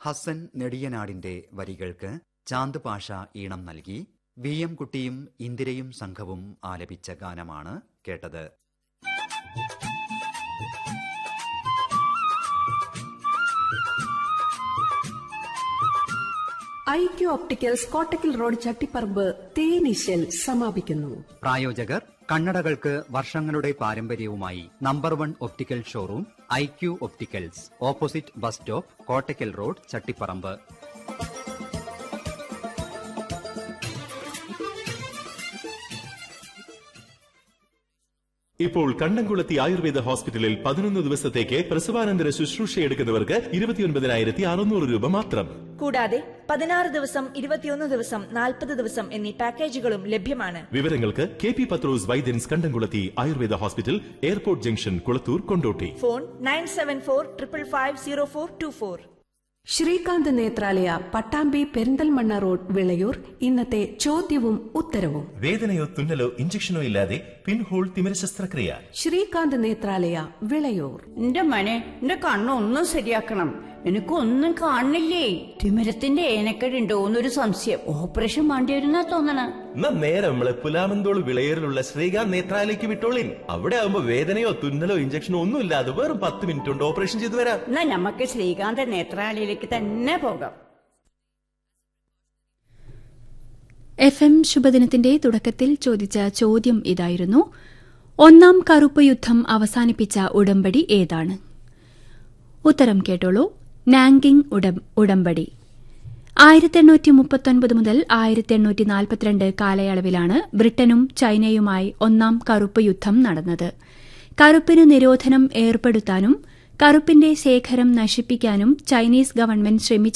ഹസൻ നെടിയനാടിന്റെ വരികൾക്ക് ചാന്ദ് പാഷ ഈണം നൽകി വി എം കുട്ടിയും ഇന്ദിരയും സംഘവും ആലപിച്ച ഗാനമാണ് കേട്ടത് IQ opticals Kottakkal road Chattiparamba തേനീശൽ സമാപിക്കുന്നു പ്രായോജകർ കണ്ണടകൾക്ക് വർഷങ്ങളുടെ പാരമ്പര്യവുമായി number one optical showroom I Q opticals opposite bus stop Kottakkal road Chattiparamba ഇപ്പോൾ കണ്ടംകുളത്തി ആയുർവേദ ഹോസ്പിറ്റലിൽ പതിനൊന്ന് ദിവസത്തേക്ക് പ്രസവാനന്തര ശുശ്രൂഷ എടുക്കുന്നവർക്ക് ഇരുപത്തിയൊൻപതിനായിരത്തി അറുന്നൂറ് രൂപ മാത്രം കൂടാതെ പതിനാറ് ദിവസം ഇരുപത്തിയൊന്ന് ദിവസം നാൽപ്പത് ദിവസം എന്നീ പാക്കേജുകളും ലഭ്യമാണ് വിവരങ്ങൾക്ക് K P Pathrose Vaidyans Kandamkulathy Ayurveda hospital airport junction Kulathur Kondotty phone nine seven four triple five zero four two four Srikanth Nethralaya Pattambi Perinthalmanna road Vilayur ഇന്നത്തെ ചോദ്യവും ഉത്തരവും വേദനയോ തുന്നലോ ഇഞ്ചക്ഷനോ ഇല്ലാതെ പിൻഹോൾ തിമിര ശസ്ത്രക്രിയ ശ്രീകാന്ത് നേത്രാലയ വിളയൂർ എന്റെ മനെ എന്റെ കണ്ണൊന്നും ശരിയാക്കണം എനിക്കൊന്നും കാണില്ലേ തിമിരത്തിന്റെ ഏനക്കേടുണ്ടോ എന്നൊരു സംശയം ഓപ്പറേഷൻ വേണ്ടി വരുന്നാ തോന്നണ എന്നാ നേരെ നമ്മള് പുലാമന്തോൾ വിളയേറിലുള്ള ശ്രീകാന്ത് നേത്രാലയ്ക്ക് വിട്ടോളിൻ അവിടെ ആവുമ്പോ വേദനയോ തുന്നലോ ഇഞ്ചക്ഷനോ ഒന്നും ഇല്ലാതെ വെറും പത്ത് മിനിറ്റ് കൊണ്ട് ഓപ്പറേഷൻ ചെയ്തു വരാം എന്നാ നമുക്ക് ശ്രീകാന്ത നേത്രാലയിലേക്ക് തന്നെ പോകാം എഫ് എം ശുഭദിനത്തിന്റെ തുടക്കത്തിൽ ചോദിച്ച ചോദ്യം ഇതായിരുന്നു ഒന്നാം കറുപ്പ് യുദ്ധം അവസാനിപ്പിച്ച ഉടമ്പടി ഏതാണ് ഉത്തരം കേട്ടോളൂ നാങ്കിങ് ഉടം- ഉടമ്പടി ആയിരത്തി എണ്ണൂറ്റി മുപ്പത്തൊൻപത് മുതൽ ആയിരത്തി എണ്ണൂറ്റി നാൽപ്പത്തിരണ്ട് കാലയളവിലാണ് ബ്രിട്ടനും ചൈനയുമായി ഒന്നാം കറുപ്പ് യുദ്ധം നടന്നത് കറുപ്പിന് നിരോധനം ഏർപ്പെടുത്താനും കറുപ്പിന്റെ ശേഖരം നശിപ്പിക്കാനും ചൈനീസ് ഗവൺമെന്റ് ശ്രമിച്ച